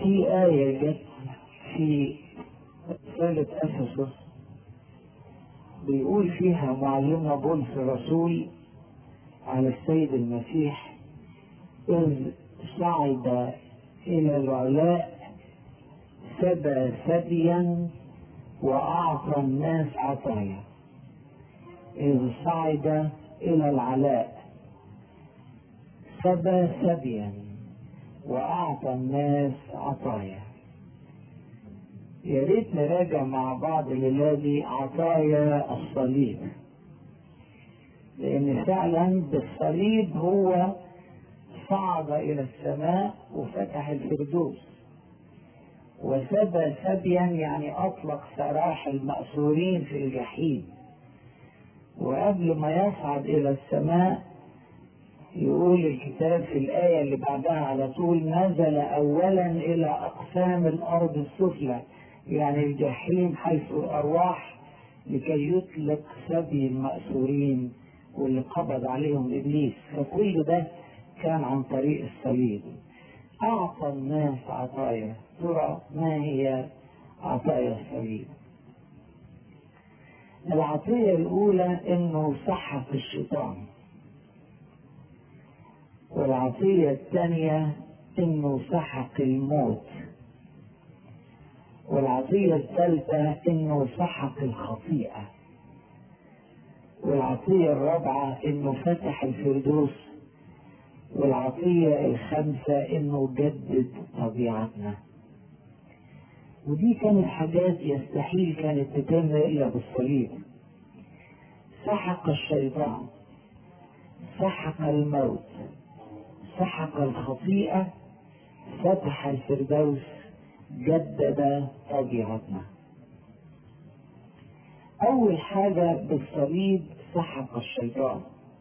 في آية جت في رسالة أفسس بيقول فيها معلمنا بولس الرسول على السيد المسيح إذ صعد إلى العلاء سبى سبيا وأعطى الناس عطايا إذ صعد إلى العلاء سبى سبيا وأعطى الناس عطايا يا ريت نراجع مع بعض الليلة عطايا الصليب لأن فعلا بالصليب هو صعد إلى السماء وفتح الفردوس وسبى سبيا يعني أطلق سراح المأسورين في الجحيم وقبل ما يصعد إلى السماء يقول الكتاب في الآية اللي بعدها على طول نزل أولا إلى أقسام الأرض السفلى يعني الجحيم حيث الأرواح لكي يطلق سبي المأسورين واللي قبض عليهم إبليس فكل ده كان عن طريق الصليب أعطى الناس عطايا ترى ما هي عطايا الصليب العطية الأولى إنه سحق الشيطان والعطية الثانية إنه سحق الموت والعطية الثالثة إنه سحق الخطيئة والعطية الرابعة إنه فتح الفردوس والعطية الخامسة إنه جدد طبيعتنا ودي كانت حاجات يستحيل كانت تتم إلا بالصليب سحق الشيطان سحق الموت سحق الخطيئة فتح الفردوس جدد طبيعتنا أول حاجة بالصليب سحق الشيطان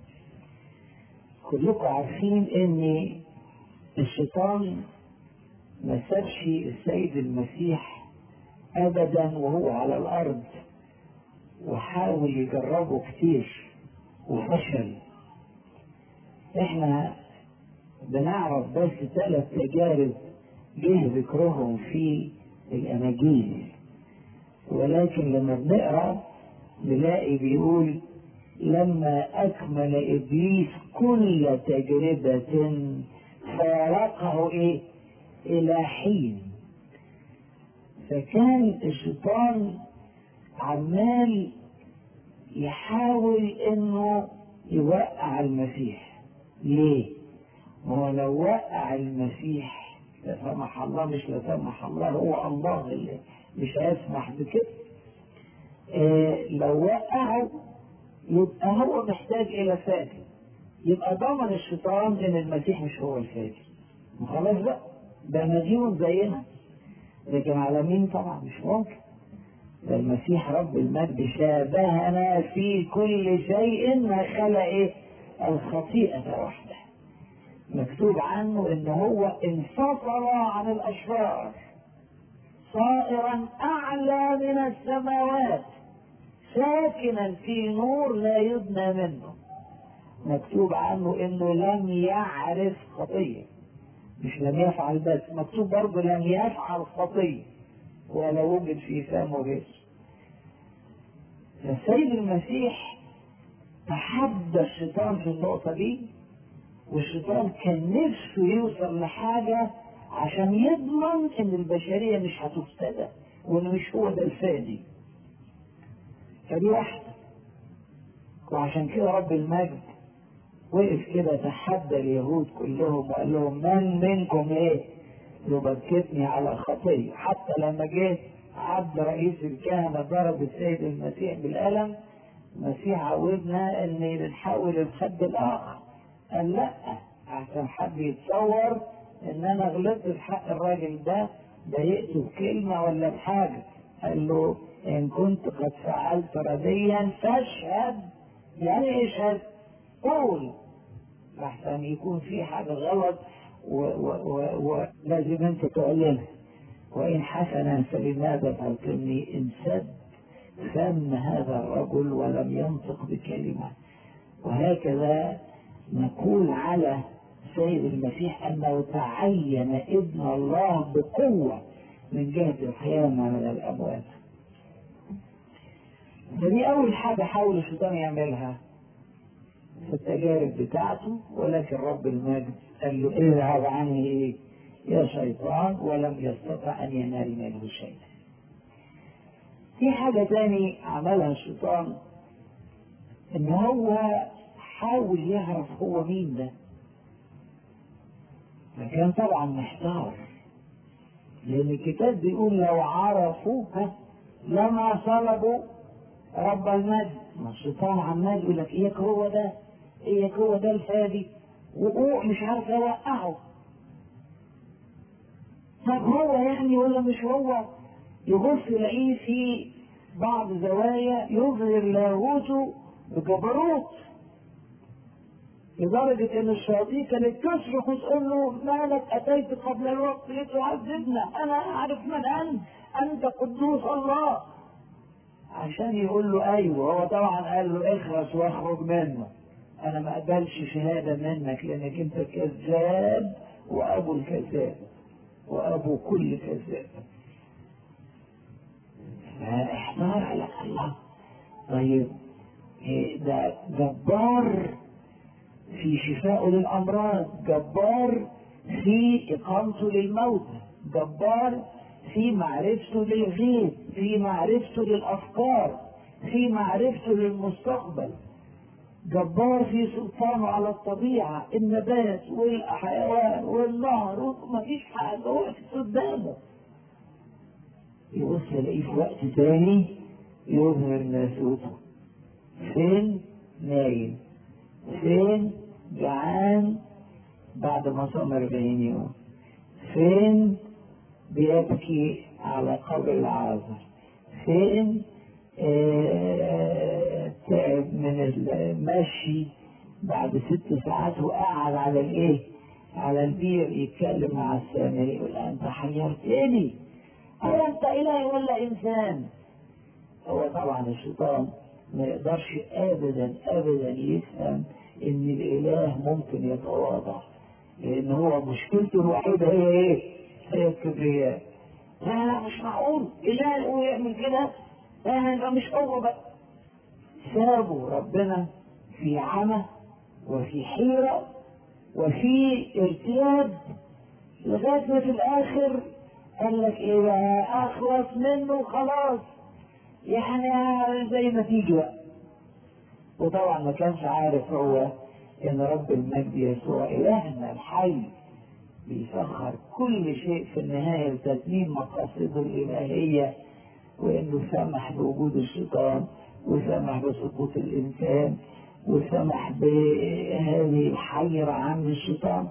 كلكم عارفين ان الشيطان ما سابش السيد المسيح ابدا وهو على الارض وحاول يجربه كتير وفشل احنا بنعرف بس ثلاث تجارب جه ذكرهم في الاناجيل ولكن لما بنقرا نلاقي بيقول لما أكمل إبليس كل تجربة فارقه إيه؟ إلى حين فكان الشيطان عمال يحاول إنه يوقع المسيح ليه؟ ما هو لو وقع المسيح لا سمح الله مش لا سمح الله هو الله اللي مش هيسمح بكده إيه لو وقعه يبقى هو محتاج الى فاجر يبقى ضمن الشيطان ان المسيح مش هو الفاجر خلاص بقى ده مديون زينا لكن على مين طبعا مش ممكن ده المسيح رب المجد شابهنا في كل شيء ما خلق ايه الخطيئة وحده مكتوب عنه ان هو انفصل عن الاشرار صائرا اعلى من السماوات ساكنا في نور لا يدنى منه مكتوب عنه انه لم يعرف خطيه مش لم يفعل بس مكتوب برضه لم يفعل خطيه ولا وجد في فمه غير فالسيد المسيح تحدى الشيطان في النقطه دي والشيطان كان نفسه يوصل لحاجه عشان يضمن ان البشريه مش هتفتدى وانه مش هو ده الفادي فدي واحدة وعشان كده رب المجد وقف كده تحدى اليهود كلهم وقال لهم من منكم ايه يبكتني على خطية حتى لما جه عبد رئيس الكهنة ضرب السيد المسيح بالقلم المسيح عودنا ان نحول الخد الاخر قال لا عشان حد يتصور ان انا غلطت في حق الراجل ده ضايقته بكلمة ولا بحاجة قال له إن كنت قد فعلت رديا فاشهد يعني اشهد قول لحسن يكون في حاجة غلط ولازم أنت تعلنها وإن حسنا فلماذا تلقني إن سد فم هذا الرجل ولم ينطق بكلمة وهكذا نقول على السيد المسيح أنه تعين ابن الله بقوة من جهة القيامة من الأموات فدي أول حاجة حاول الشيطان يعملها في التجارب بتاعته ولكن رب المجد قال له اذهب عني ايه يا شيطان ولم يستطع ان ينال منه شيء في حاجة تاني عملها الشيطان ان هو حاول يعرف هو مين ده فكان طبعا محتار لان الكتاب بيقول لو عرفوك لما صلبوا رب المجد ما الشيطان عمال يقول لك اياك هو ده اياك هو ده الفادي وقوع مش عارف اوقعه طب هو يعني ولا مش هو يبص يلاقيه في بعض زوايا يظهر لاهوته بجبروت لدرجة إن الشياطين كانت تصرخ وتقول له مالك أتيت قبل الوقت لتعذبنا أنا أعرف من أنت أنت قدوس الله عشان يقول له أيوه هو طبعا قال له اخرس واخرج منه أنا ما أقبلش شهادة منك لأنك أنت كذاب وأبو الكذاب وأبو كل كذاب فاحتار على الله طيب ده جبار في شفائه للأمراض جبار في إقامته للموت جبار في معرفته للغيب في معرفته للأفكار في معرفته للمستقبل جبار في سلطانه على الطبيعة النبات والحيوان والنهر مفيش حاجة وقفت قدامه يبص يلاقيه في وقت تاني يظهر ناسوته فين نايم فين جعان بعد ما صام 40 يوم فين بيبكي على قبر العازر فين آه تعب من المشي بعد ست ساعات وقعد على الايه على البير يتكلم مع السامري يقول انت حيرتني هو انت اله ولا انسان هو طبعا الشيطان ما يقدرش ابدا ابدا يفهم ان الاله ممكن يتواضع لان هو مشكلته الوحيده هي ايه؟ هي الكبرياء لا لا مش معقول اله هو يعمل كده لا يبقى مش هو بقى سابوا ربنا في عمى وفي حيرة وفي ارتياب لغاية ما في الآخر قال لك إيه بقى أخلص منه خلاص يعني زي ما تيجي بقى وطبعا ما كانش عارف هو ان رب المجد يسوع الهنا الحي بيسخر كل شيء في النهايه لتتميم مقاصده الالهيه وانه سمح بوجود الشيطان وسمح بسقوط الانسان وسمح بهذه الحيرة عن الشيطان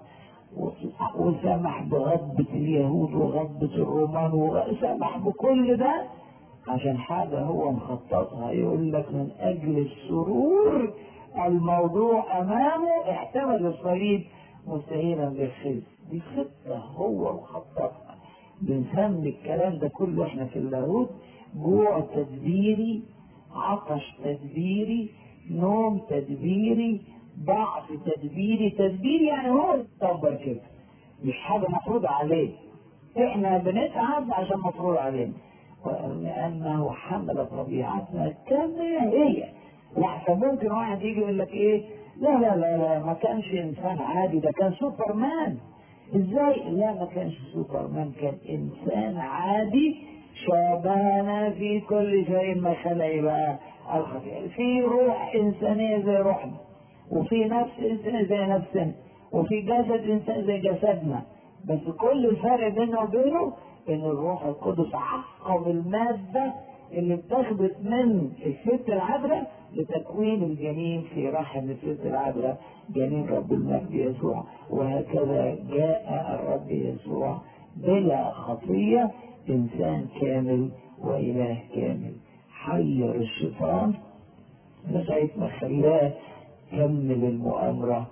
وسمح بغضبة اليهود وغضبة الرومان وسمح بكل ده عشان حاجة هو مخططها يقول لك من أجل السرور الموضوع أمامه احتمل الصليب مستهينا بالخزي دي خطة هو مخططها بنسمي الكلام ده كله احنا في اللاهوت جوع تدبيري عطش تدبيري نوم تدبيري ضعف تدبيري تدبيري يعني هو يتدبر كده مش حاجة مفروض عليه احنا بنتعب عشان مفروض علينا لأنه حمل طبيعتنا كما هي لحظة ممكن واحد يجي يقول لك ايه لا لا لا لا ما كانش انسان عادي ده كان سوبرمان ازاي لا ما كانش سوبرمان كان انسان عادي شابهنا في كل شيء ما خلق بقى الخطيئة في روح إنسانية زي روحنا وفي نفس إنسانية زي نفسنا وفي جسد إنسان زي جسدنا بس كل الفرق بينه وبينه إن الروح القدس عقم المادة اللي اتخذت من الست العذراء لتكوين الجنين في رحم الست العذراء جنين رب المجد يسوع وهكذا جاء الرب يسوع بلا خطيه إنسان كامل وإله كامل حير الشيطان لغاية ما خلاه كمل المؤامرة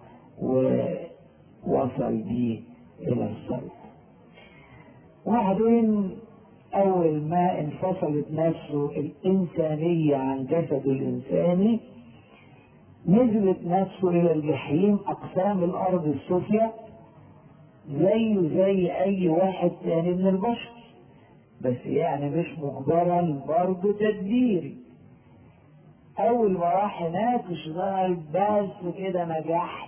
ووصل بيه إلى الصلب وبعدين أول ما انفصلت نفسه الإنسانية عن جسده الإنساني نزلت نفسه إلى الجحيم أقسام الأرض السفلى زيه زي أي واحد تاني من البشر بس يعني مش مجبرا برضه تدبيري أول ما راح هناك اشتغل بس كده نجحت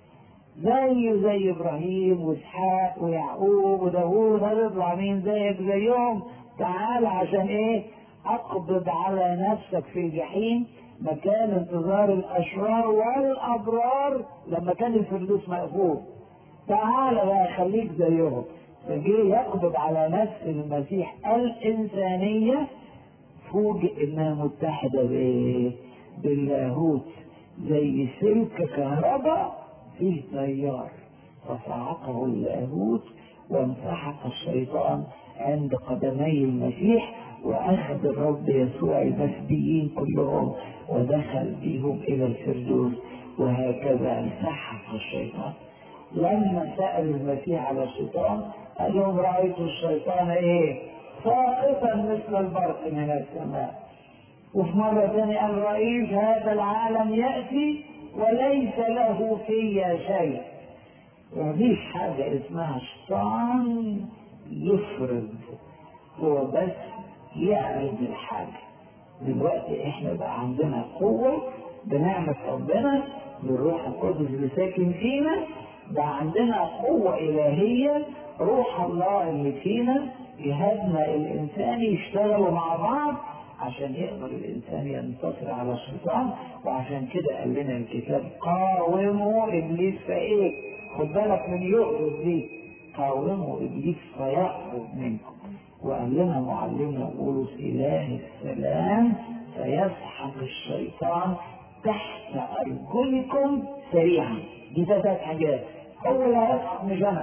زيه زي إبراهيم وإسحاق ويعقوب وداوود هتطلع مين زيك زيهم تعال عشان إيه أقبض على نفسك في الجحيم مكان انتظار الأشرار والأبرار لما كان الفردوس مقفول تعال بقى خليك زيهم فجه يقبض على نفس المسيح الإنسانية فوجئ إنها متحدة بإيه؟ باللاهوت زي سلك كهرباء فيه تيار فصعقه اللاهوت وانسحق الشيطان عند قدمي المسيح واخذ الرب يسوع المسبيين كلهم ودخل بهم الى الفردوس وهكذا انسحق الشيطان لما سأل المسيح على الشيطان قال لهم رأيت الشيطان ايه ساقطا مثل البرق من السماء وفي مرة ثانية قال رئيس هذا العالم يأتي وليس له في شيء مفيش حاجة اسمها شيطان يفرض هو بس يعرض الحاجة دلوقتي احنا بقى عندنا قوة بنعمة ربنا بالروح القدس اللي ساكن فينا بقى عندنا قوة إلهية روح الله اللي فينا جهازنا الإنساني يشتغلوا مع بعض عشان يقدر الإنسان ينتصر على الشيطان وعشان كده قال لنا الكتاب قاوموا إبليس فإيه؟ خد بالك من يؤذي دي قاوموا إبليس فيأخذ منكم وقال لنا معلمنا بولس إله السلام سيسحق الشيطان تحت أرجلكم سريعا دي ثلاث حاجات هو اللي هيسحق مش أنا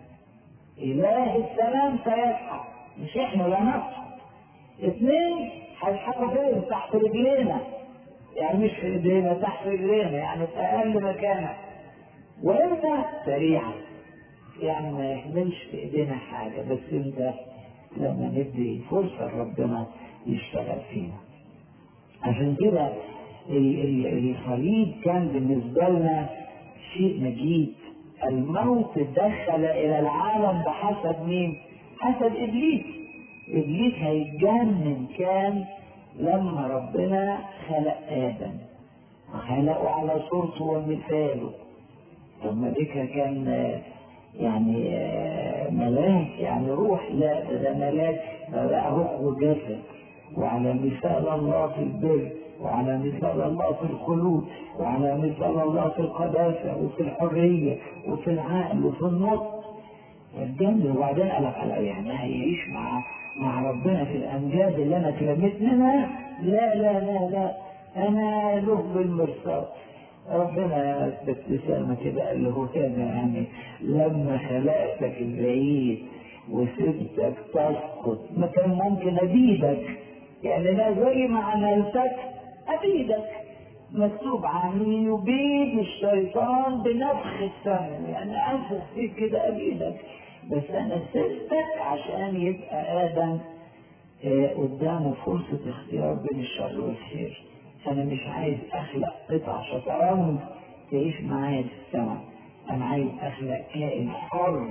إله السلام سيسحق مش إحنا لا نسحق اثنين هيسحقوا فين؟ تحت رجلينا يعني مش في ايدينا تحت رجلينا يعني في اقل مكانه وانت سريعا يعني ما يحملش في ايدينا حاجه بس انت لما ندي فرصه لربنا يشتغل فينا عشان كده الصليب كان بالنسبه لنا شيء مجيد الموت دخل الى العالم بحسب مين؟ حسب ابليس ابليس هيتجنن كان لما ربنا خلق ادم وخلقه على صورته ومثاله ثم ذكر كان يعني ملاك يعني روح لا ده ملاك ده روح وجسد وعلى مثال الله في البر وعلى مثال الله في الخلود وعلى مثال الله في القداسة وفي الحرية وفي العقل وفي النطق الجنة وبعدين قال لك يعني هيعيش مع مع ربنا في الامجاد اللي انا اتلميت منها لا لا لا لا انا له بالمرصاد ربنا بابتسامة كده قال له كده يعني لما خلقتك البعيد وسبتك تسقط ما كان ممكن ابيدك يعني لا زي ما عملتك ابيدك مكتوب عني يبيد الشيطان بنفخ السمن يعني انفخ فيك كده ابيدك بس انا سبتك عشان يبقى ادم آه قدامه فرصة اختيار بين الشر والخير انا مش عايز اخلق قطع شطرنج تعيش معايا في السماء انا عايز اخلق كائن حر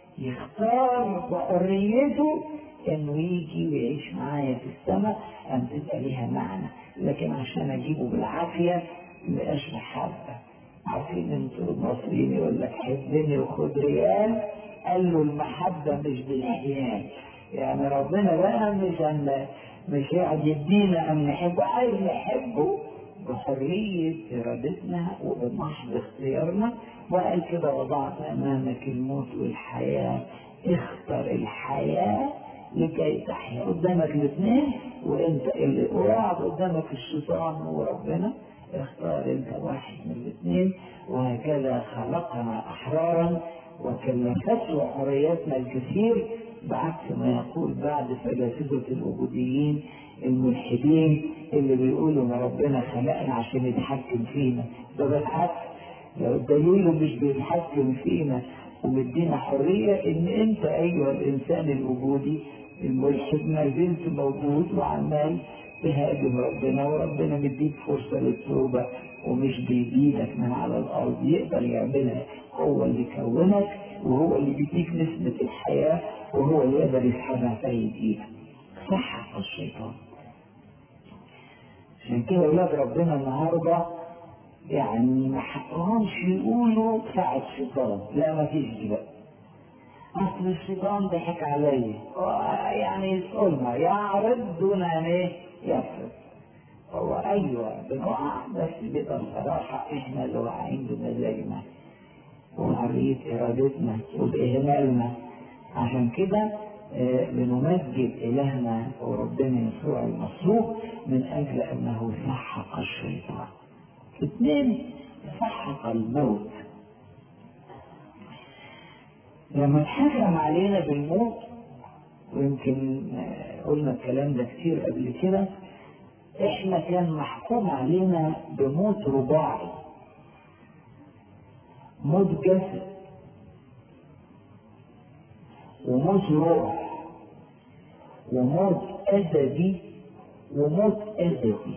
يختار بحريته انه يجي ويعيش معايا في السماء ان تبقى ليها معنى لكن عشان اجيبه بالعافية مبقاش محبة عارفين انتوا المصريين يقول لك حبني وخد ريال قال له المحبة مش بالعيال يعني ربنا بقى مش أن مش قاعد يدينا أن نحبه عايز نحبه بحرية إرادتنا وبمحض اختيارنا وقال كده وضعت أمامك الموت والحياة اختر الحياة لكي تحيا قدامك الاثنين وانت اللي وقعد قدامك الشيطان وربنا اختار انت واحد من الاثنين وهكذا خلقنا احرارا وكلفته حرياتنا الكثير بعكس ما يقول بعد فلاسفة الوجوديين الملحدين اللي بيقولوا ان ربنا خلقنا عشان يتحكم فينا ده بالعكس لو الدليل مش بيتحكم فينا ومدينا حرية ان انت ايها الانسان الوجودي الملحد ما زلت موجود وعمال تهاجم ربنا وربنا مديك فرصة للتوبة ومش بيجيلك من على الارض يقدر يعملها هو اللي كونك وهو اللي بيديك نسبة الحياة وهو اللي يقدر يسحبها في ايديك صحح الشيطان عشان كده ولاد ربنا النهارده يعني ما حقهمش يقولوا ساعة شيطان لا ما فيش دي بقى اصل الشيطان ضحك عليا يعني قلنا يعرض دون ان ايه يفرض هو ايوه بنقع بس بيبقى بصراحه احنا اللي واقعين بمزاجنا وحريه ارادتنا وباهمالنا عشان كده آه، بنمجد الهنا وربنا يسوع المصلوب من اجل انه سحق الشيطان اثنين سحق الموت لما اتحكم علينا بالموت ويمكن آه، قلنا الكلام ده كتير قبل كده احنا كان محكوم علينا بموت رباعي موت جسد وموت روح وموت أدبي وموت أدبي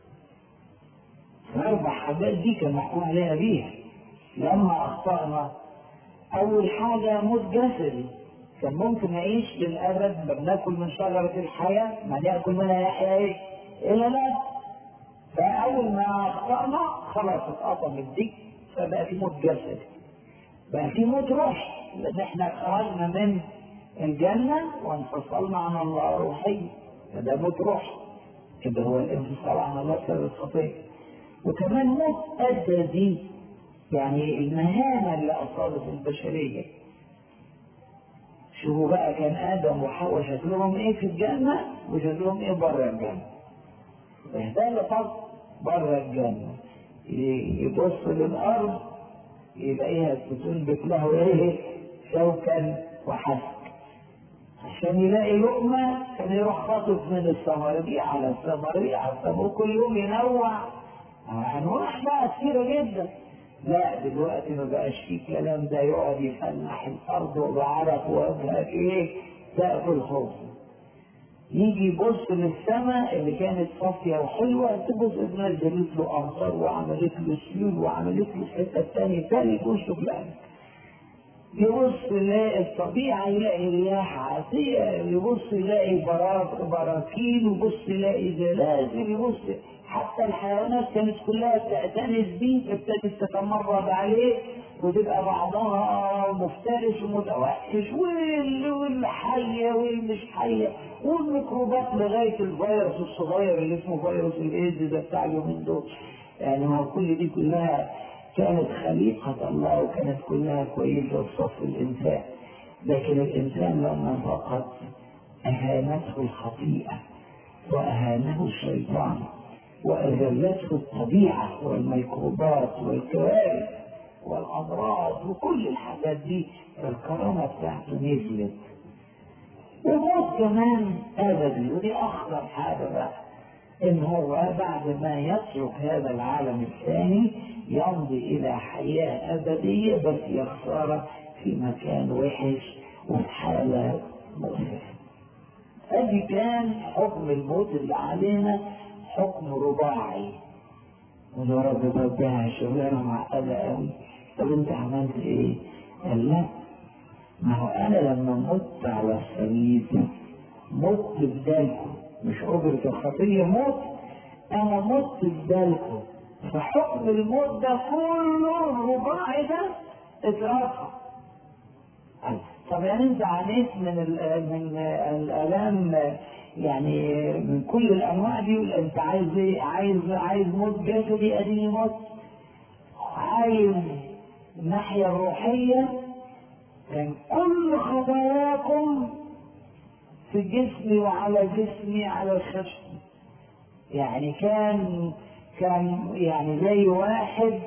الأربع حاجات دي كان محكوم علينا بيها لما أخطأنا أول حاجة موت جسدي كان ممكن نعيش للأبد بناكل من شجرة الحياة ما ناكل منها يحيى إيه؟ إلا لا فأول ما أخطأنا خلاص اتقطم الديك فبقى في موت جسدي بقى في موت روحي لأن إحنا خرجنا من الجنة وانفصلنا عن الله روحيا فده موت روحي كده هو الانفصال عن الله بسبب الخطية وكمان موت أدبي يعني المهانة اللي أصابت البشرية شوفوا بقى كان آدم وحواء شكلهم إيه في الجنة وشكلهم إيه بره الجنة ده اللي فرق بره الجنة يبص للأرض يلاقيها بتنبت له إيه شوكا وحسك عشان يلاقي لقمة كان يروح خاطف من الثمرة دي على الثمرة دي على الثمرة وكل يوم ينوع أنواع بقى كتيرة جدا لا دلوقتي ما بقاش فيه كلام ده يقعد يفلح الارض وبعرق وابهات ايه تاكل خوف يجي يبص للسماء اللي كانت صافيه وحلوه تبص نزلت له امطار وعملت له سيول وعملت له حته تاني تاني وشه فلان يبص يلاقي الطبيعة يلاقي رياح عاتية يبص يلاقي براك براكين يبص يلاقي زلازل يبص حتى الحيوانات كانت كلها تعتنس بيه ابتدت تتمرد عليه وتبقى بعضها مفترس ومتوحش والحية والمش حية والميكروبات لغاية الفيروس الصغير اللي اسمه فيروس الايدز ده بتاع اليومين دول يعني هو كل دي كلها كانت خليقة الله وكانت كلها كويسة في صف الإنسان لكن الإنسان لما فقط أهانته الخطيئة وأهانه الشيطان وأذلته الطبيعة والميكروبات والكوارث والأمراض وكل الحاجات دي الكرامة بتاعته نزلت وموت كمان أبدي ودي أخطر حاجة بقى إن هو بعد ما يترك هذا العالم الثاني يمضي إلى حياة أبدية بس يا خسارة في مكان وحش وفي حالة مؤسفة. أدي كان حكم الموت اللي علينا حكم رباعي. وده رب ربها شغلانة معقدة قوي. طب أنت عملت إيه؟ قال لا ما هو أنا لما مت على الصليب مت بدالكم مش أجرة الخطية موت أنا مت بدالكم فحكم الموت ده كله الرباعي ده اترفع طب يعني انت عانيت من من الالام يعني من كل الانواع دي انت عايز ايه؟ عايز عايز موت جسدي اديني موت عايز الناحيه الروحيه كان كل خطاياكم في جسمي وعلى جسمي على الخشب يعني كان كان يعني زي واحد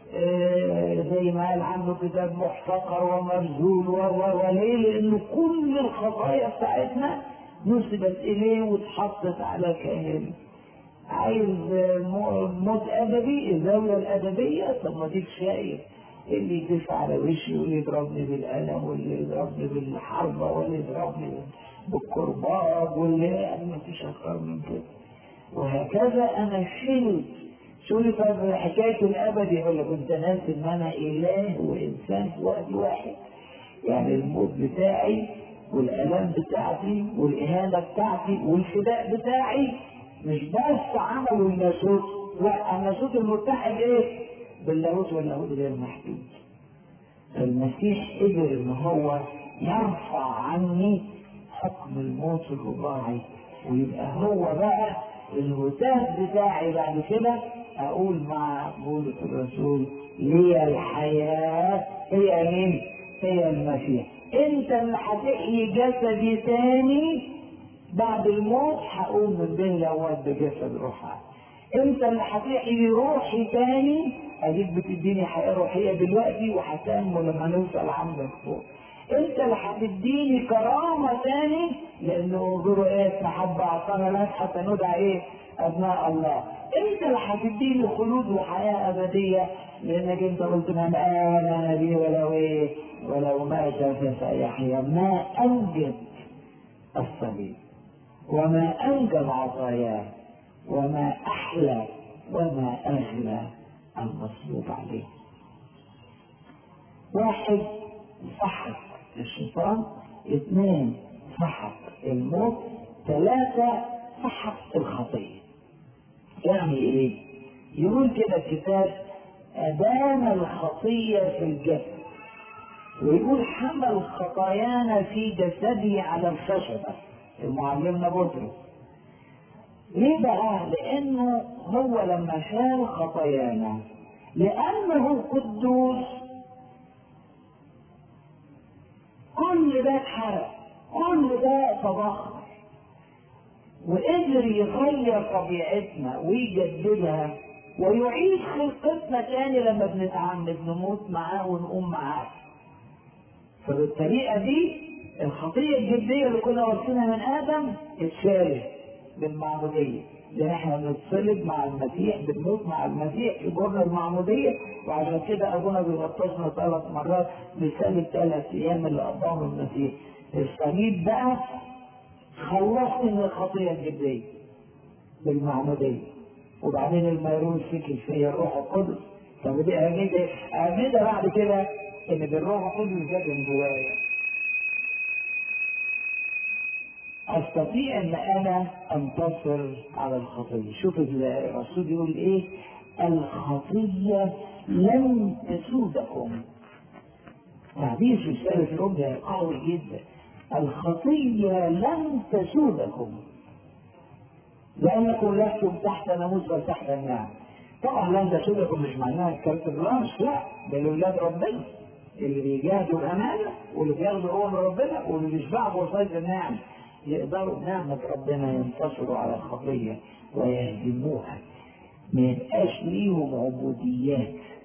آه زي ما قال عنه كتاب محتقر ومرزول وليه لانه كل الخطايا بتاعتنا نسبت اليه واتحطت على كاهل عايز موت ادبي الزاويه الادبيه طب ما ديك شايف اللي يدفع على وشي واللي يضربني بالقلم واللي يضربني بالحربه واللي يضربني بالكرباج واللي يعني ما فيش اكتر من كده وهكذا انا شلت شوفي طب حكاية الأبد يقول لك أنت ناسي إن أنا إله وإنسان في وقت واحد يعني الموت بتاعي والآلام بتاعتي والإهانة بتاعتي والفداء بتاعي مش بس عملوا الناسوت لا الناسوت المتحد إيه؟ باللاهوت واللاهوت غير محدود فالمسيح قدر إن هو يرفع عني حكم الموت الرباعي ويبقى هو بقى الهتاف بتاعي بعد كده اقول مع بولس الرسول لي الحياة هي مين؟ هي المسيح انت اللي هتحيي جسدي تاني بعد الموت هقوم من بين الاموات بجسد روحها انت اللي هتحيي روحي تاني اديك بتديني حياه روحيه دلوقتي وهتنمو لما نوصل عندك فوق انت اللي هتديني كرامه تاني لانه انظروا ايه محبه اعطانا ناس حتى ندعى ايه ابناء الله انت اللي هتديني خلود وحياه ابديه لانك انت قلت من امن بي ولو ايه ولو مات فسيحيا ما انجب الصليب وما انجب عطاياه وما احلى وما اغلى المصلوب عليه واحد سحق الشيطان اثنين سحق الموت ثلاثة سحق الخطية يعني ايه يقول كده الكتاب أدام الخطية في الجسد ويقول حمل خطايانا في جسدي على الخشبة المعلمنا بطرس ليه بقى؟ لأنه هو لما شال خطايانا لأنه قدوس كل ده اتحرق كل ده تبخر وقدر يغير طبيعتنا ويجددها ويعيد خلقتنا تاني لما بنتعمد نموت معاه ونقوم معاه فبالطريقة دي الخطية الجدية اللي كنا وارثينها من آدم اتشالت بالمعمودية لأن احنا بنتصلب مع المسيح بنموت مع المسيح في جرن المعمودية وعشان كده أبونا بيغطسنا ثلاث مرات بسبب ثلاث أيام اللي قضاهم المسيح الصليب بقى خلصني من الخطية الجدية بالمعمودية وبعدين الميرون سكن فيا الروح القدس طب دي أهمية أهمية بعد كده إن بالروح القدس ده من جوايا استطيع ان انا انتصر على الخطيه شوف الرسول يقول ايه الخطيه لن تسودكم تعبير في رساله الام قوي جدا الخطيه لن تسودكم لانكم لستم تحت ناموس بل تحت النعم طبعا لن تسودكم مش معناها كارت الراس لا ده لاولاد ربنا اللي بيجاهدوا الامانه واللي بياخدوا امر ربنا واللي بيشبعوا بوصايه النعم يقدروا بنعمة ربنا ينتصروا على الخطية ويهزموها ما يبقاش ليهم عبوديات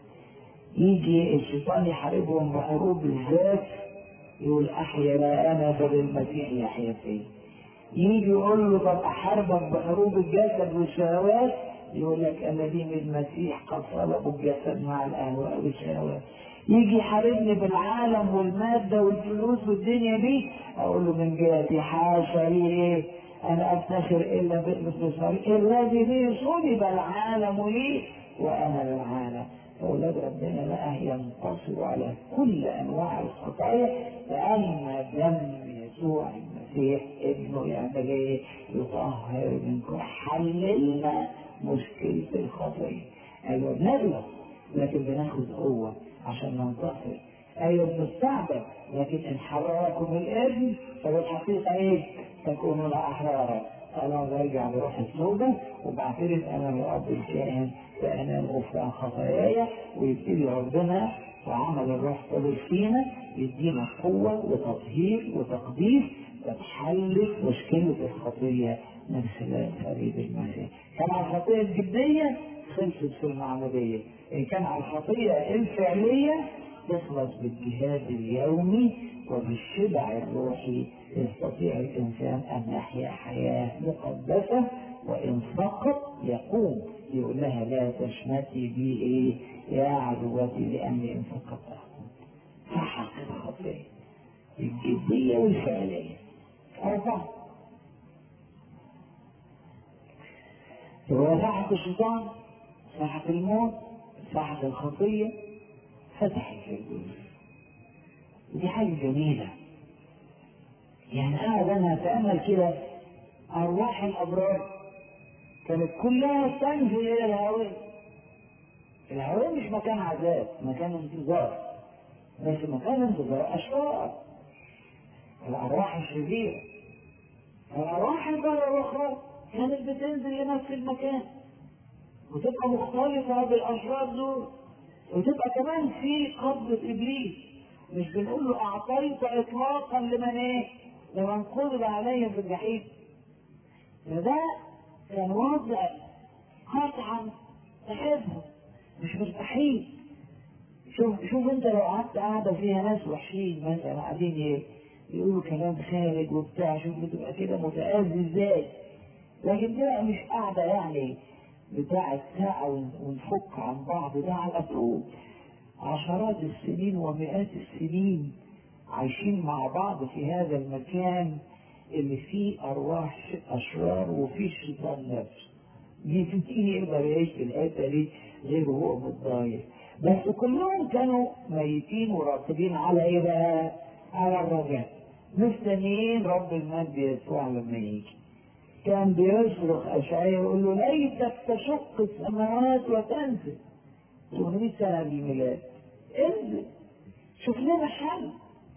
يجي الشيطان يحاربهم بحروب الذات يقول احيا لا انا بل المسيح يحيا فيا يجي يقول له طب احاربك بحروب الجسد والشهوات يقول لك انا دين المسيح قد صلبوا الجسد مع الاهواء والشهوات يجي يحاربني بالعالم والمادة والفلوس والدنيا دي أقول له من جهتي حاشا لي إيه أنا أفتخر إلا بإنتصاري الذي به صلب العالم لي وأنا للعالم أولاد ربنا لا ينتصر على كل أنواع الخطايا لأن دم يسوع المسيح ابنه يعمل إيه؟ يطهر منكم حللنا مشكلة الخطية أيوة بنغلط لكن بناخد قوة عشان ننتصر ايوه بنستعبد لكن ان حرركم الابن فبالحقيقه ايه؟ تكونون احرارا انا برجع بروح التوبه وبعترف انا الاب الكائن فانا غفران خطاياي ويبتدي ربنا وعمل الروح القدس فينا يدينا قوه وتطهير وتقديس وتحل مشكله الخطيه من خلال صليب المسيح. كان على الخطيه الجديه خلصت في المعموديه إن كان على الخطية الفعلية تخلص بالجهاد اليومي وبالشبع الروحي يستطيع الإنسان أن يحيا حياة مقدسة وإن سقط يقوم يقول لها لا تشمتي بي إيه يا عدوتي لأني إن سقطت أقوم فحق الخطية الجدية والفعلية أربعة هو سحق الشيطان ساحة الموت ساحة الخطية فتح الفردوس ودي حاجة جميلة يعني قاعد أنا أتأمل كده أرواح الأبرار كانت كلها تنزل إلى الهوية الهوية مش مكان عذاب مكان انتظار بس مكان انتظار أشرار الأرواح الشريرة الأرواح البر الأخرى كانت بتنزل لنفس المكان وتبقى مختلطة بالأشرار دول وتبقى كمان في قبضة إبليس مش بنقول له أعطيت إطلاقا لمن إيه؟ لمن قبض عليهم في الجحيم فده كان وضع قطعا تحبه مش مرتاحين شوف شوف انت لو قعدت قاعده فيها ناس وحشين مثلا قاعدين يقولوا كلام خارج وبتاع شوف بتبقى كده متأذي ازاي لكن دي بقى مش قاعده يعني بتاعة ساعة ونفك عن بعض ده على طول عشرات السنين ومئات السنين عايشين مع بعض في هذا المكان اللي فيه أرواح أشرار وفيه شيطان نفسه مين يقدر يعيش في الحتة دي غير هو متضايق بس كلهم كانوا ميتين وراقدين على ايه بقى؟ على الرجاء مستنيين رب المجد يسوع لما يجي كان بيصرخ أشعياء يقول له ليتك تشق السماوات وتنزل 800 سنة قبل الميلاد انزل شوف لنا حل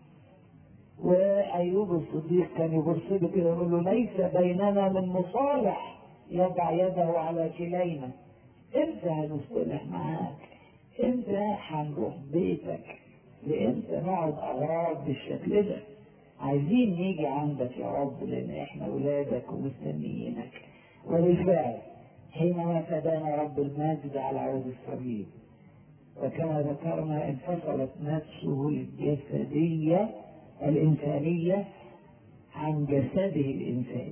وأيوب الصديق كان يبص له كده يقول له ليس بيننا من مصالح يضع يده على كلينا امتى هنصطلح معاك امتى هنروح بيتك لامتى نقعد اغراض بالشكل ده عايزين نيجي عندك يا رب لان احنا ولادك ومستنيينك وبالفعل حينما فدانا رب المجد على عود الصليب وكما ذكرنا انفصلت نفسه الجسدية الإنسانية عن جسده الإنساني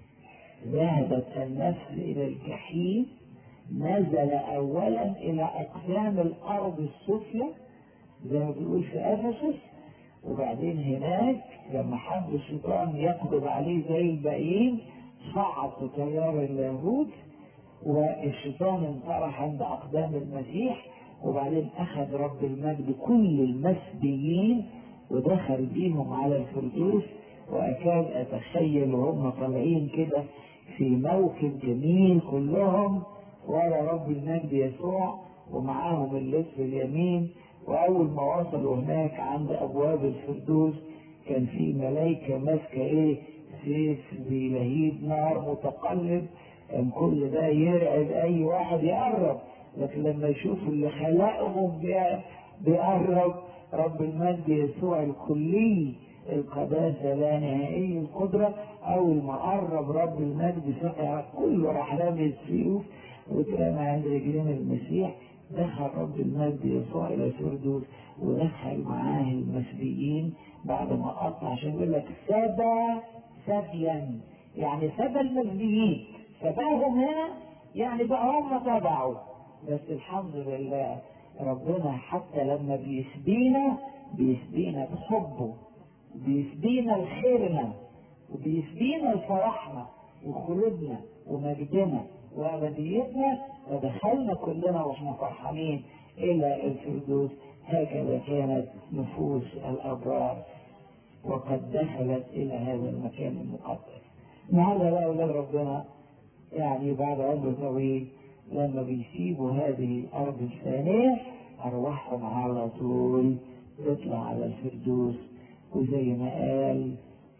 ذهبت النفس إلى الجحيم نزل أولا إلى أقسام الأرض السفلى زي ما بيقول في أفسس وبعدين هناك لما حب الشيطان يقبض عليه زي الباقيين صعد في تيار اللاهوت والشيطان انطرح عند أقدام المسيح وبعدين أخذ رب المجد كل المسبيين ودخل بيهم على الفردوس وأكاد أتخيل وهم طالعين كده في موكب جميل كلهم ورا رب المجد يسوع ومعاهم اللص اليمين وأول ما وصلوا هناك عند أبواب الفردوس كان في ملايكة ماسكة إيه سيف زي لهيب نار متقلب كان كل ده يرعب أي واحد يقرب لكن لما يشوفوا اللي خلقهم بيقرب رب المجد يسوع الكلي القداسة لا نهائي القدرة أول ما قرب رب المجد سقع كله راح رامي السيوف واترمى عند رجلين المسيح دخل رب المجد يسوع إلى الفردوس ودخل معاه المسبيين بعد ما قطع عشان يقول لك سبى سبيا يعني سبى المسبيين سباهم هنا يعني بقى هم تبعوا بس الحمد لله ربنا حتى لما بيسبينا بيسبينا بحبه بيسبينا لخيرنا وبيسبينا لفرحنا وخلودنا ومجدنا وأبديتنا ودخلنا كلنا واحنا فرحانين إلى الفردوس هكذا كانت نفوس الأبرار وقد دخلت إلى هذا المكان المقدس. النهارده بقى أولاد ربنا يعني بعد عمر طويل لما بيسيبوا هذه الأرض الثانية أرواحهم على طول تطلع على الفردوس وزي ما قال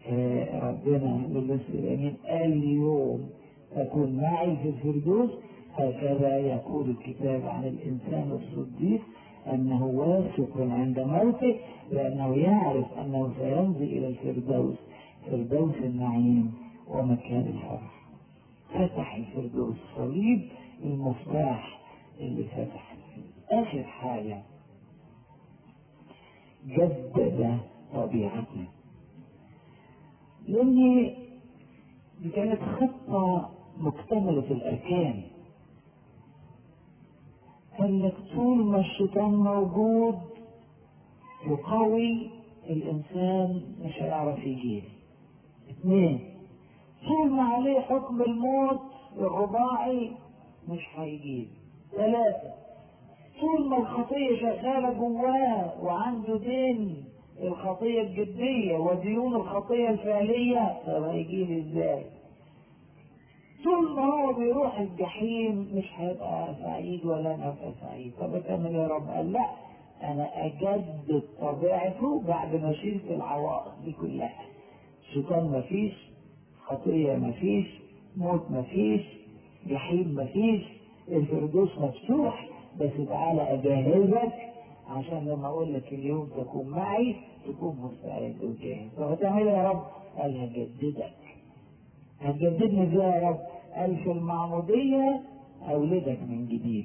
ربنا للناس الأمين قال اليوم تكون معي في الفردوس هكذا يقول الكتاب عن الإنسان الصديق أنه واثق عند موته لأنه يعرف أنه سيمضي إلى الفردوس فردوس النعيم ومكان الفرح فتح الفردوس صليب المفتاح اللي فتح آخر حاجة جدد طبيعتنا لأن دي كانت خطة مكتملة الأركان قال لك طول ما الشيطان موجود وقوي الإنسان مش هيعرف يجيب اثنين طول ما عليه حكم الموت الرباعي مش هيجيب ثلاثة طول ما الخطية شغالة جواه وعنده دين الخطية الجدية وديون الخطية الفعلية طب هيجي لي ازاي؟ طول ما هو بيروح الجحيم مش هيبقى سعيد ولا انا ابقى سعيد طب تعمل يا رب؟ قال لا انا اجدد طبيعته بعد ما شلت العوائق دي كلها شيطان مفيش خطية مفيش موت مفيش جحيم مفيش الفردوس مفتوح بس تعالى اجهزك عشان لما اقول لك اليوم تكون معي تكون مستعد وجاهز طب هتعمل يا رب؟ قال هجددك هتجددني ازاي يا رب؟ قال في المعمودية اولدك من جديد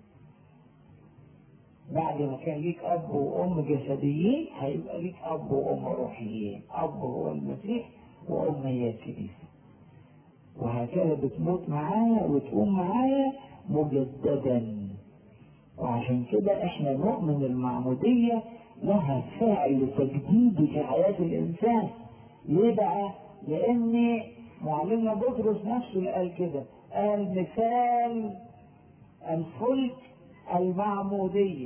بعد ما كان ليك اب وام جسديين هيبقى ليك اب وام روحيين اب هو المسيح وام هي الكنيسه وهكذا بتموت معايا وتقوم معايا مجددا وعشان كده احنا نؤمن المعمودية لها فاعل تجديدي في حياة الإنسان ليه بقى؟ لأن معلمنا بطرس نفسه اللي قال كده قال مثال الفلك المعمودية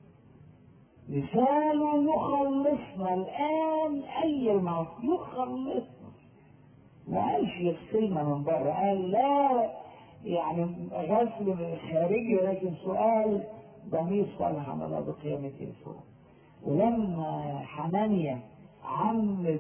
مثال يخلصنا الآن أي الموت يخلصنا ما قالش يغسلنا من بره قال لا يعني غسل من الخارجي لكن سؤال ضمير صالح عملها بقيامة يسوع ولما حنانيا عمد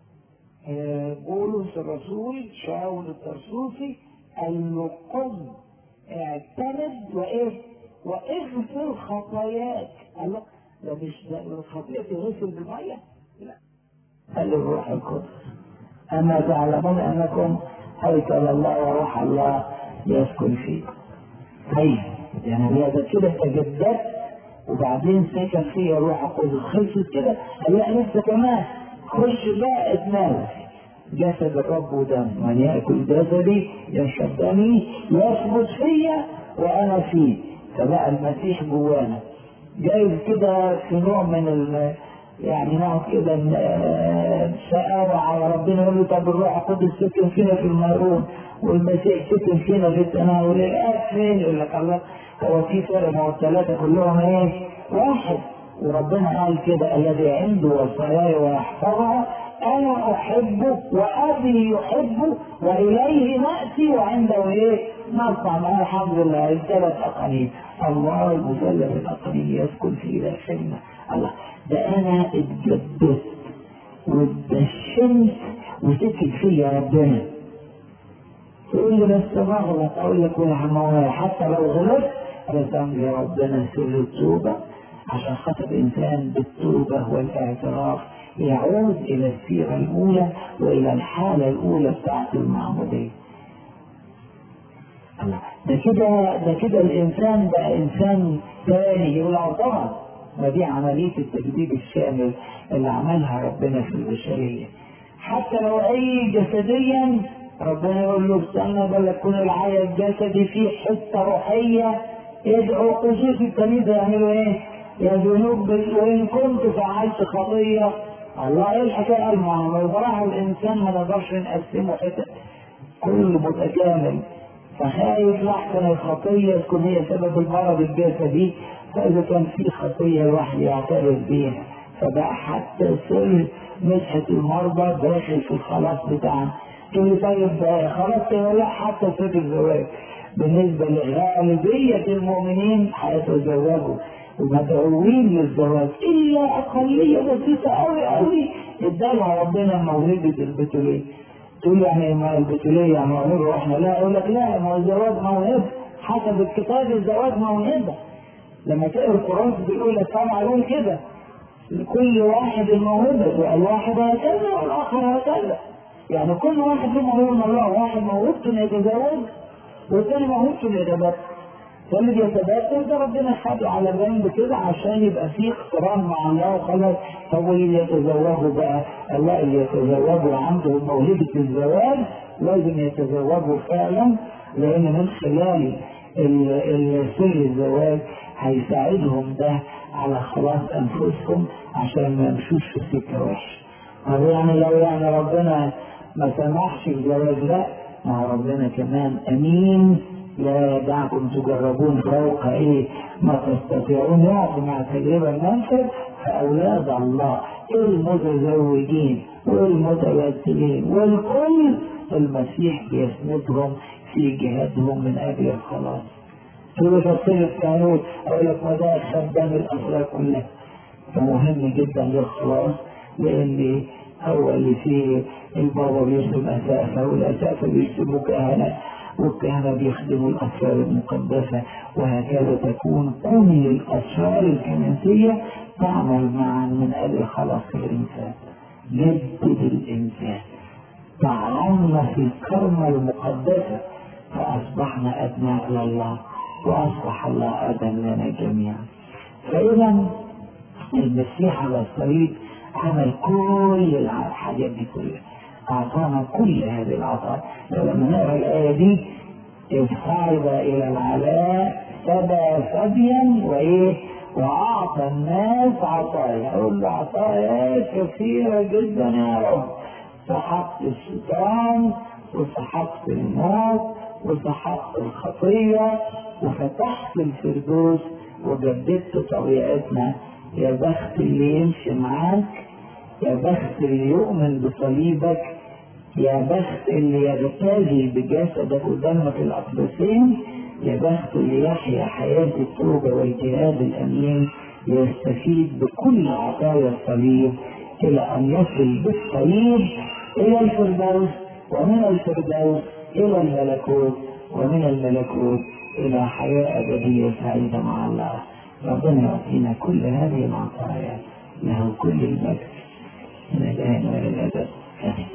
بولس الرسول شاول الترسوسي قال له قم اعتمد وايه واغفر خطاياك قال له ده مش ده الخطيئة تغسل بالمية لا قال الروح القدس أما تعلمون أنكم هيكل الله وروح الله يسكن فيكم طيب يعني هي ده كده تجددت وبعدين سكن فيها الروح القدس خلصت كده لا لسه كمان خش بقى اتناول جسد الرب ودم من ياكل جسدي يشرب دمي يثبت فيا وانا فيه فبقى المسيح جوانا جايز كده في نوع من ال يعني نقعد كده سأل على ربنا يقول له طب الروح القدس سكن فينا في الميرون والمسيح سكن فينا في التناول الآب فين؟ يقول لك الله هو في فرق ما هو الثلاثة كلهم ايه؟ واحد وربنا قال كده الذي عنده وصاياي ويحفظها انا احبه وابي يحبه واليه ناتي وعنده ايه؟ نرفع معاه الحمد لله الثلاث اقانيم الله المثلث الاقانيم يسكن في داخلنا الله ده انا اتجددت واتدشنت وسكت فيا ربنا تقول لي بس بغلط اقول لك يا عم حتى لو غلطت بس يا ربنا سر التوبه عشان خاطر الانسان بالتوبه والاعتراف يعود الى السيره الاولى والى الحاله الاولى بتاعت المعموديه. ده كده ده كده الانسان بقى انسان تاني يقول طبعا ما دي عمليه التجديد الشامل اللي عملها ربنا في البشريه. حتى لو اي جسديا ربنا يقول له استنى بل يكون العيا الجسدي فيه حته روحيه ادعوا قصوص الكنيسه يعملوا ايه؟ يا ذنوب وان كنت فعلت خطيه الله ايه الحكايه قال ما بصراحه الانسان ما نقدرش نقسمه حتت كله متكامل فخايف لحسن الخطيه تكون هي سبب المرض الجسدي فاذا كان في خطيه الواحد يعترف بيها فبقى حتى سر مسحه المرضى داخل في الخلاص بتاعنا تقول لي طيب خلاص لا حتى سر الزواج بالنسبه لغالبيه المؤمنين هيتزوجوا ومدعوين للزواج الا اقليه بسيطه قوي قوي ادالها ربنا موهبه البتوليه تقول يعني ما البتوليه موهبه واحنا لا يقول لك لا ما هو الزواج موهبه حسب الكتاب الزواج موهبه لما تقرا القران بيقول لك طبعا عليه كده لكل واحد الموهبه الواحد هكذا والاخر هكذا يعني كل واحد له موهبه من الله واحد موهبته انه يتزوج والثاني موهبته انه يتبتل فاللي بيتبتل ده ربنا خده على جنب كده عشان يبقى فيه اقتران مع الله وخلاص هو اللي يتزوجوا بقى الله اللي يتزوجوا عنده موهبة الزواج لازم يتزوجوا فعلا لأن من خلال سر الزواج هيساعدهم ده على خلاص أنفسهم عشان ما يمشوش في سكة وحشة. طب يعني لو يعني ربنا ما سمحش الزواج لا ما هو ربنا كمان أمين لا يدعكم تجربون فوق ايه ما تستطيعون يعطي مع التجربة المنفذ فأولاد الله المتزوجين والمتبتلين والكل المسيح بيسندهم في جهادهم من أجل الخلاص تقول تفصيل الكهنوت أقول لك ما ده خدام الأسرار كلها فمهم جدا للخلاص لأن هو اللي فيه البابا بيرسم أسافة والأسافة بيرسموا كهنة والكهنة بيخدموا الأسرار المقدسة وهكذا تكون كل الأسرار الكنسية تعمل معا من أجل خلاص الإنسان جدد الإنسان طعنا في الكرمة المقدسة فأصبحنا أبناء لله وأصبح الله أبا لنا جميعا فإذا المسيح على الصليب عمل كل الحاجات دي كلها أعطانا كل هذه العطايا فلما نقرأ الآية دي إذ صعد إلى العلاء سبى سبيا وإيه وأعطى الناس عطايا أقول له عطايا كثيرة جدا يا رب سحقت الشيطان وسحقت الموت وسحقت الخطية وفتحت الفردوس وجددت طبيعتنا يا بخت اللي يمشي معاك يا بخت اللي يؤمن بصليبك يا بخت اللي يغتازي بجسدك ودمك الأقدسين يا بخت اللي يحيا حياة التوبة والجهاد الأمين يستفيد بكل عطايا الصليب إلى أن يصل بالصليب إلى الفردوس ومن الفردوس إلى الملكوت ومن الملكوت إلى حياة أبدية سعيدة مع الله ربنا يعطينا كل هذه العطايا له كل المجد من الآن وإلى الأبد آمين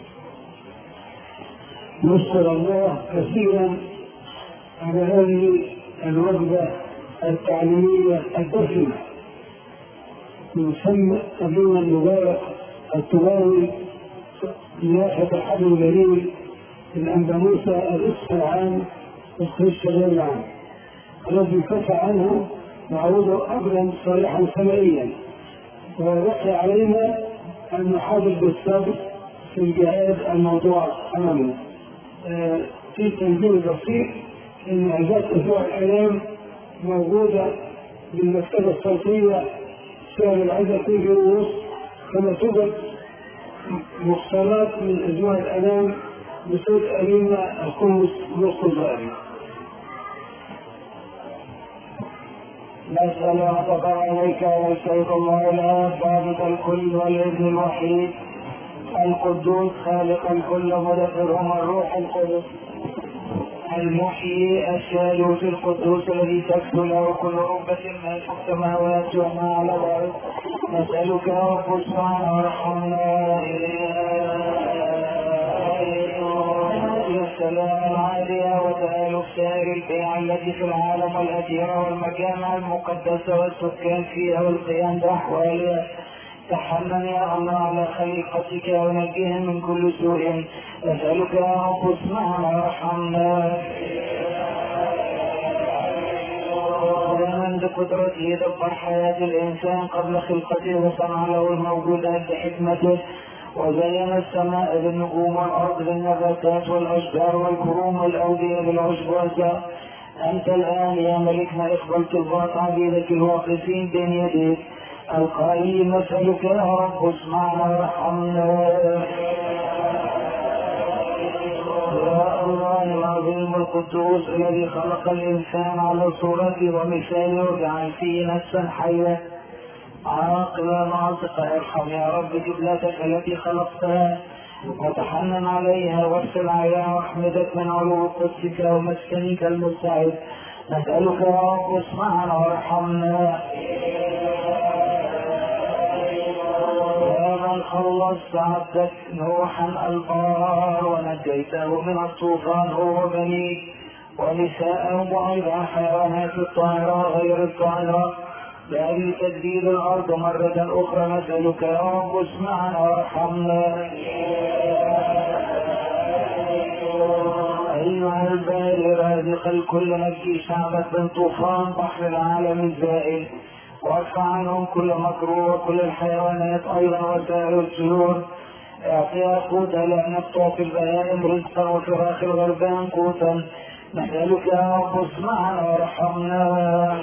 نشكر الله كثيرا على هذه الوجبة التعليمية الدسمة من فم أبينا المبارك التباوي نيافة الحبل الجليل الأنبا موسى الأسس العام أسس الشباب العام الذي كفى عنه نعوده أجرا صالحا سمائيا وبقي علينا أن نحافظ بالصبر في الجهاد الموضوع أمامنا آه في تنزيل بسيط ان عزات اسبوع الاعلام موجوده بالمكتبه الصوتيه سعر العزة تيجي ونص كما توجد مختارات من اسبوع الاعلام بصوت امينه القمص نص الظاهري نسأل وتقر عليك والشيخ الله الآب ضابط الكل والابن الوحيد القدوس خالق الكل مدبرهم الروح القدس المحيي الشهد في القدوس الذي تكسو له كل ركبة ما في السماوات وما على الأرض نسألك رب سبحانه وارحمنا السلام العالية وتآلف سائر البيع التي في العالم والأديرة والمجامع المقدسة والسكان فيها والقيام بأحوالها تحنن يا الله على خليقتك ونجهم من كل سوء نسألك يا رب اسمعنا وارحمنا ومن بقدرته دبر حياة الإنسان قبل خلقته وصنع له الموجودات بحكمته وزين السماء بالنجوم والأرض بالنباتات والأشجار والكروم والأودية بالعشب والزرع أنت الآن يا ملكنا اقبل طلبات عبيدك الواقفين بين يديك القائل نسألك يا رب اسمعنا وارحمنا يا الله العظيم القدوس الذي خلق الإنسان على صورته ومثاله وجعل فيه نفسا حية عاقلة ناطقة ارحم يا رب جبلتك التي خلقتها وتحنن عليها وارسل عليها رحمتك من علو قدسك ومسكنك المستعد نسألك يا رب اسمعنا وارحمنا يا من خلصت عبدك نوحا البار ونجيته من الطوفان هو وبنيه ونساءه وأيضا حيوانات الطائرة غير الطائرة لأجل تجديد الأرض مرة أخرى نسألك يا رب اسمعنا وارحمنا أيها الباري رازق الكل نجي شعبك من طوفان بحر العالم الزائل وارفع عنهم كل مكروه وكل الحيوانات أيضا وسائر الطيور اعطيها قوتا لأنك تعطي البهائم رزقا وفراخ الغربان قوتا نسألك يا رب اسمعنا وارحمنا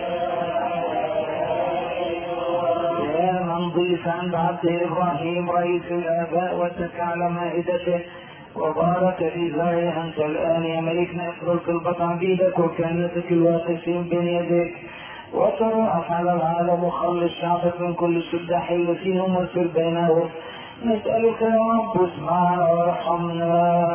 يا من ضيف عند عبد إبراهيم رئيس الآباء واتك على مائدته وبارك في زرعه أنت الآن يا ملكنا افرق البطع عبيدك وكانتك الواقفين بين يديك وترأف على العالم وخلص شعبك من كل شدة حل فيهم وسر بينهم نسألك يا رب اسمعنا وارحمنا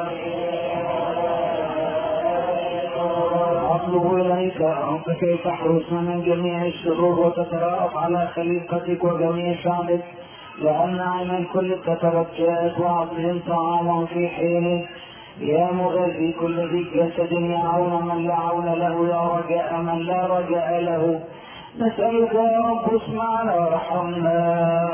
أطلب إليك رب كيف تحرسنا من جميع الشرور وتترأف على خليقتك وجميع شعبك لأن عين الكل تترجاك وعطهم طعاما في حينه يا مغذي كل ذي جسد يا عون من لا عون له يا رجاء من لا رجاء له نسألك يا رب اسمعنا وارحمنا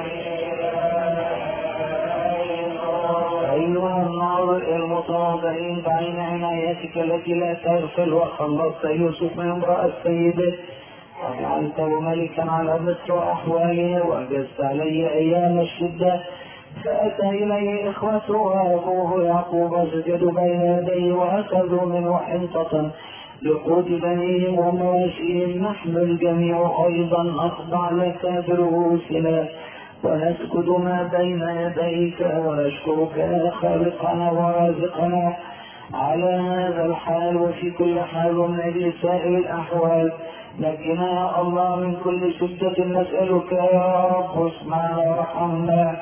أيها النار المتواضعين بعين عنايتك التي لا تغفل وخلصت يوسف من امرأة سيده وجعلته ملكا على مصر وأحواله وأجزت عليه أيام الشدة فأتى إليه إخوته وأبوه يعقوب سجدوا بين يديه وأخذوا منه حنطة لقوت بنيهم ومواشيهم نحن الجميع أيضا أخضع لك برؤوسنا ونسجد ما بين يديك ونشكرك يا خالقنا ورازقنا على هذا الحال وفي كل حال ومن أجل سائر الأحوال نجنا يا الله من كل شدة نسألك يا رب اسمعنا وارحمنا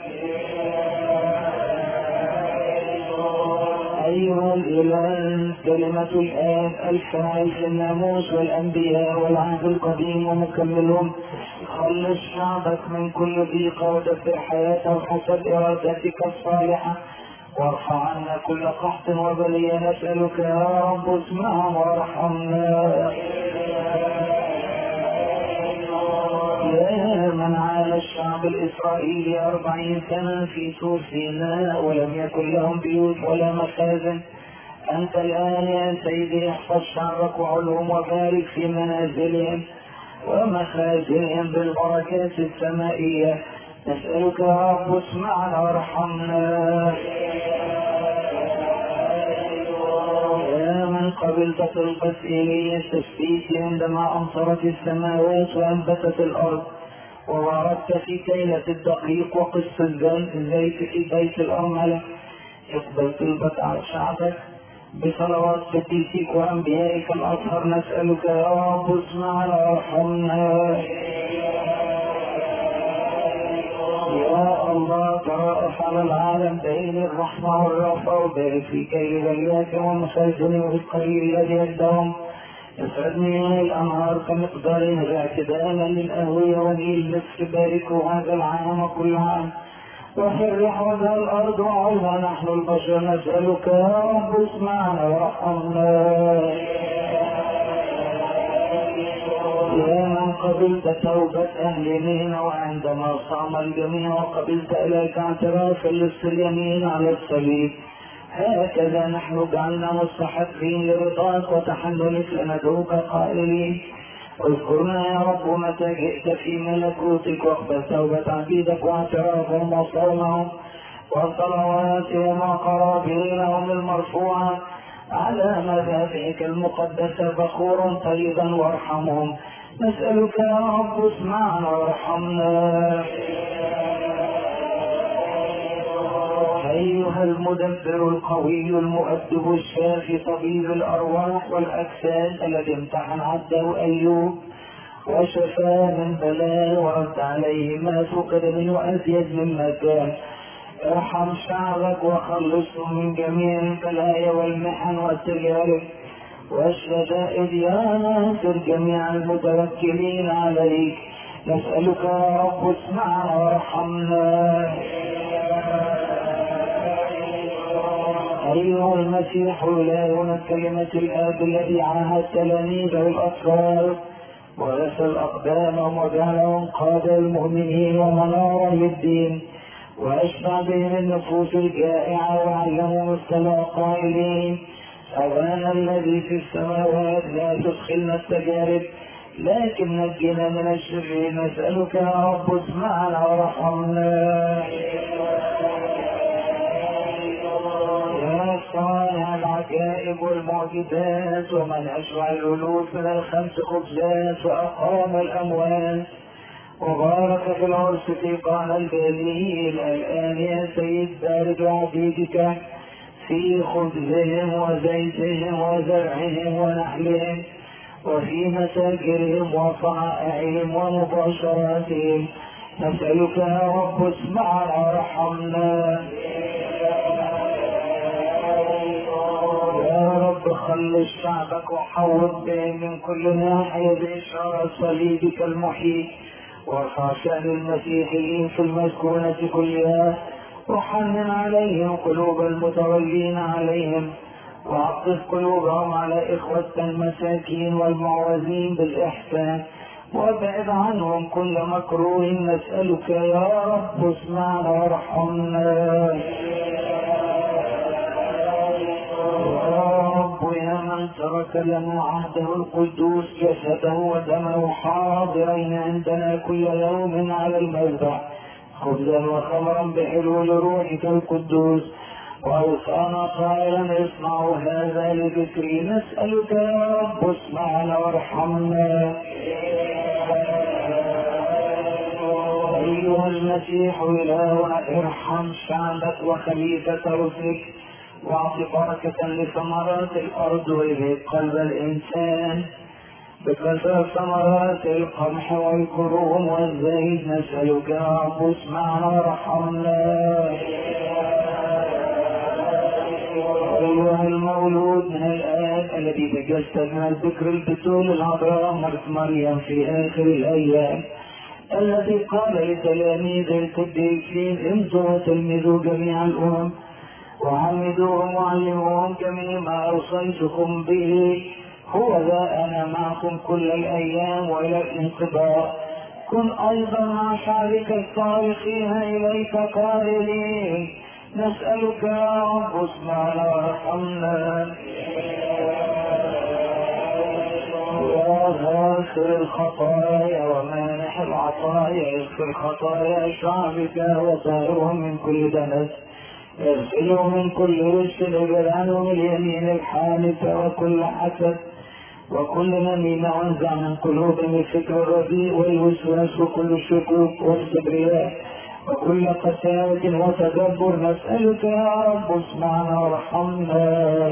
أيها الإله كلمة الآب الفاعل في الناموس والأنبياء والعهد القديم ومكملهم خلص شعبك من كل ضيق ودبر حياته حسب إرادتك الصالحة وارفع عنا كل قحط وبلية نسألك يا رب اسمعهم وارحمنا يا من عال الشعب الإسرائيلي أربعين سنة في سور سيناء ولم يكن لهم بيوت ولا مخازن أنت الآن يا سيدي احفظ شعبك وعلهم وبارك في منازلهم ومخازنهم بالبركات السمائية نسألك يا رب اسمعنا وارحمنا يا من قبلت طلبة إيليا التثبيت عندما أمطرت السماوات وأنبتت الأرض وباركت في كيلة الدقيق وقسط الزيت في بيت الأرملة اقبل طلبة على شعبك بصلوات قديسك وأنبيائك الأطهر نسألك يا رب اسمعنا وارحمنا يا الله ترأف على العالم بين الرحمة والرأفة وبارك في كيل ذرياتك ومخازن والقليل الذي يدهم اسعدني الأنهار كمقدارها باعتدالا للأهوية ونيل نصف باركوا هذا العام وكل عام وفرح وجه الأرض وعوها نحن البشر نسألك يا رب اسمعنا وارحمنا يا من قبلت توبة أهل مينا وعندما صام الجميع وقبلت إليك اعترافا للسليمين على الصليب هكذا نحن جعلنا مستحقين لرضاك وتحملك لندعوك قائلين اذكرنا يا رب متى جئت في ملكوتك واقبل توبة عبيدك واعترافهم وصومهم وصلواتهم وقرابينهم المرفوعة على مذابحك المقدسة بخورا طيبا وارحمهم نسألك يا رب اسمعنا وارحمنا أيها المدبر القوي المؤدب الشافي طبيب الأرواح والأجساد الذي امتحن عبده أيوب وشفاه من بلاء ورد عليه ما فقد منه أزيد مما كان ارحم شعبك وخلصه من جميع البلايا والمحن والتجارب والشدائد يا ناصر جميع المتوكلين عليك نسألك يا رب اسمعنا وارحمنا أيها المسيح إلهنا كلمة الآب الذي عاهد تلاميذه الأطفال وغسل أقدامهم وجعلهم قادة المؤمنين ومنارا للدين وأشبع بهم النفوس الجائعة وعلمهم الصلاة قائلين أبانا الذي في السماوات لا تدخلنا التجارب لكن نجنا من الشرير نسألك يا رب اسمعنا وارحمنا يا صانع العجائب والمعجزات ومن أشرع الألوف من الخمس خبزات وأقام الأموات وبارك في العرس في قانا الجليل الآن يا سيد بارك عبيدك في خبزهم وزيتهم وزرعهم ونحلهم وفي مساكرهم وصنائعهم ومباشراتهم نسألك يا رب اسمعنا وارحمنا يا رب خلص شعبك وحوط بهم من كل ناحية بإشارة صليبك المحيي وارفع شأن المسيحيين في المسكونة كلها وحنن عليهم قلوب المتولين عليهم وعطف قلوبهم على إخوة المساكين والمعوزين بالإحسان وابعد عنهم كل مكروه نسألك يا رب اسمعنا وارحمنا يا رب يا من ترك لنا عهده القدوس جسده ودمه حاضرين عندنا كل يوم على المذبح خبزا وخمرا بحلول روحك القدوس وأوصانا قائلا اصنعوا هذا لذكري نسألك يا رب اسمعنا وارحمنا أيها المسيح إلهنا ارحم شعبك وخليفة رسلك واعط بركة لثمرات الأرض وإلهك قلب الإنسان بكثرة ثمرات القمح والكروم والزيت نسألك يا رب اسمعنا وارحمنا أيها المولود من الآب الذي تجسد من الذكر البتول العذراء مرت مريم في آخر الأيام الذي قال لتلاميذ القديسين امضوا وتلمذوا جميع الأمم وعمدوهم وعلموهم جميع ما أوصيتكم به هو ذا أنا معكم كل الأيام وإلى الانقضاء كن أيضا مع شعبك الصالحين إليك قائلين نسألك يا رب اسمعنا وارحمنا يا غافر الخطايا ومانح العطايا اغفر خطايا شعبك وطهرهم من كل دنس اغسلهم من كل رشد اجعل عنهم اليمين الحانثة وكل حسد وكل نميمة وانزع من قلوبهم الفكر الرديء والوسواس وكل الشكوك والكبرياء وكل قساوة وتدبر نسألك يا رب اسمعنا وارحمنا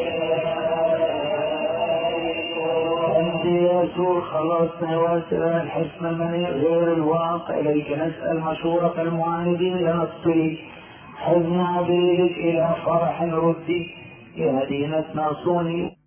أنت يا يسوع خلصنا واسرع الحسن المنيع غير الواقع إليك نسأل مشورة المعاندين لنصري حزن عبيدك إلى فرح ردي يا مدينة ناصوني